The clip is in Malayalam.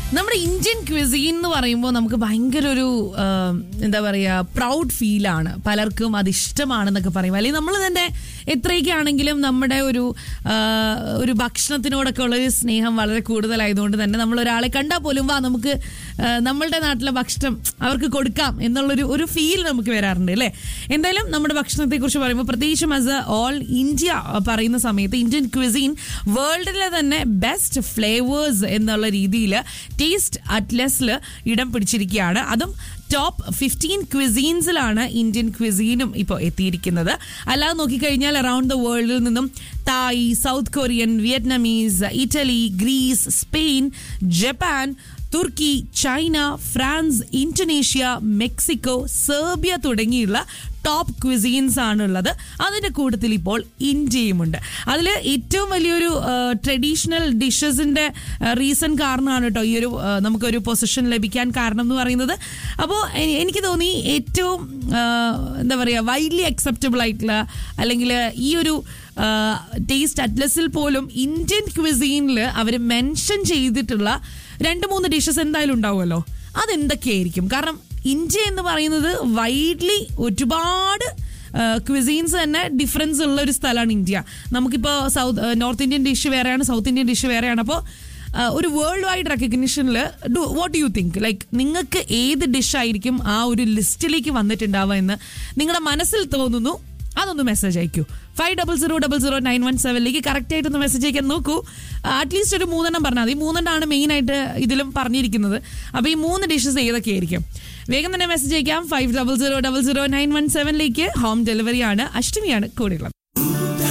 നമ്മുടെ ഇന്ത്യൻ ക്വിസീൻ എന്ന് പറയുമ്പോൾ നമുക്ക് ഭയങ്കര ഒരു ആ, എന്താ പറയുക പ്രൗഡ് ഫീലാണ് പലർക്കും അത് ഇഷ്ടമാണെന്നൊക്കെ പറയും അല്ലെങ്കിൽ നമ്മൾ തന്നെ എത്രയൊക്കെ ആണെങ്കിലും നമ്മുടെ ഒരു ആ, ഒരു ഭക്ഷണത്തിനോടൊക്കെ ഉള്ള ഒരു സ്നേഹം വളരെ കൂടുതലായതുകൊണ്ട് തന്നെ നമ്മൾ ഒരാളെ കണ്ടാൽ പോലും വാ നമുക്ക് ആ, നമ്മളുടെ നാട്ടിലെ ഭക്ഷണം അവർക്ക് കൊടുക്കാം എന്നുള്ളൊരു ഒരു ഫീൽ നമുക്ക് വരാറുണ്ട് അല്ലേ എന്തായാലും നമ്മുടെ ഭക്ഷണത്തെക്കുറിച്ച് പറയുമ്പോൾ പ്രത്യേകിച്ചും ആസ് എ ഓൾ ഇന്ത്യ പറയുന്ന സമയത്ത് ഇന്ത്യൻ ക്വിസീൻ വേൾഡിലെ തന്നെ ബെസ്റ്റ് ഫ്ലേവേഴ്സ് എന്നുള്ള രീതിയിൽ ടേസ്റ്റ് അറ്റ്ലസിൽ ഇടം പിടിച്ചിരിക്കുകയാണ് അതും ടോപ്പ് ഫിഫ്റ്റീൻ ക്വിസീൻസിലാണ് ഇന്ത്യൻ ക്വിസീനും ഇപ്പോൾ എത്തിയിരിക്കുന്നത് അല്ലാതെ നോക്കിക്കഴിഞ്ഞാൽ അറൌണ്ട് ദ വേൾഡിൽ നിന്നും Thai south Korean Vietnamese Italy Greece Spain Japan തുർക്കി China France Indonesia Mexico Serbia തുടങ്ങിയുള്ള ടോപ്പ് ക്വിസീൻസ് ആണുള്ളത് അതിന്റെ കൂട്ടത്തിൽ ഇപ്പോൾ ഇന്ത്യയുമുണ്ട് അതിൽ ഏറ്റവും വലിയൊരു ട്രഡീഷണൽ ഡിഷസിന്റെ റീസൺ കാരണമാണ് കേട്ടോ ഈ ഒരു ആ, നമുക്കൊരു പൊസിഷൻ ലഭിക്കാൻ കാരണം എന്ന് പറയുന്നത് അപ്പോൾ എനിക്ക് തോന്നി ഏറ്റവും ആ, എന്താ പറയുക വൈഡ്ലി അക്സെപ്റ്റബിൾ ആയിട്ടുള്ള അല്ലെങ്കിൽ ഈ ഒരു ടേസ്റ്റ് അറ്റ്ലസിൽ പോലും ഇന്ത്യൻ ക്വിസീനിൽ അവർ മെൻഷൻ ചെയ്തിട്ടുള്ള രണ്ട് മൂന്ന് ഡിഷസ് എന്തായാലും ഉണ്ടാവുമല്ലോ അതെന്തൊക്കെയായിരിക്കും കാരണം ഇന്ത്യ എന്ന് പറയുന്നത് വൈഡ്ലി ഒരുപാട് ക്വിസീൻസ് തന്നെ ഡിഫറൻസ് ഉള്ള ഒരു സ്ഥലമാണ് ഇന്ത്യ നമുക്കിപ്പോൾ സൗത്ത് നോർത്ത് ഇന്ത്യൻ ഡിഷ് വേറെയാണ് സൗത്ത് ഇന്ത്യൻ ഡിഷ് വേറെയാണ് അപ്പോൾ ഒരു വേൾഡ് വൈഡ് റെക്കഗ്നിഷനിൽ do what you think like നിങ്ങൾക്ക് ഏത് ഡിഷായിരിക്കും ആ ഒരു ലിസ്റ്റിലേക്ക് വന്നിട്ടുണ്ടാവുക എന്ന് നിങ്ങളുടെ മനസ്സിൽ തോന്നുന്നു അതൊന്ന് മെസ്സേജ് അയക്കൂ five double zero double zero nine one സെവനിലേക്ക് കറക്റ്റ് ആയിട്ട് ഒന്ന് മെസ്സേജ് അയക്കാൻ നോക്കൂ അറ്റ്ലീസ്റ്റ് ഒരു മൂന്നെണ്ണം പറഞ്ഞാൽ മതി മൂന്നെണ്ണമാണ് മെയിൻ ആയിട്ട് ഇതിലും പറഞ്ഞിരിക്കുന്നത് അപ്പോൾ ഈ മൂന്ന് ഡിഷസ് ഏതൊക്കെയായിരിക്കും വേഗം തന്നെ മെസ്സേജ് അയക്കാം five double zero double zero nine one സെവനിലേക്ക് ഹോം ഡെലിവറി ആണ് അഷ്ടമിയാണ് കൂടെയുള്ളത്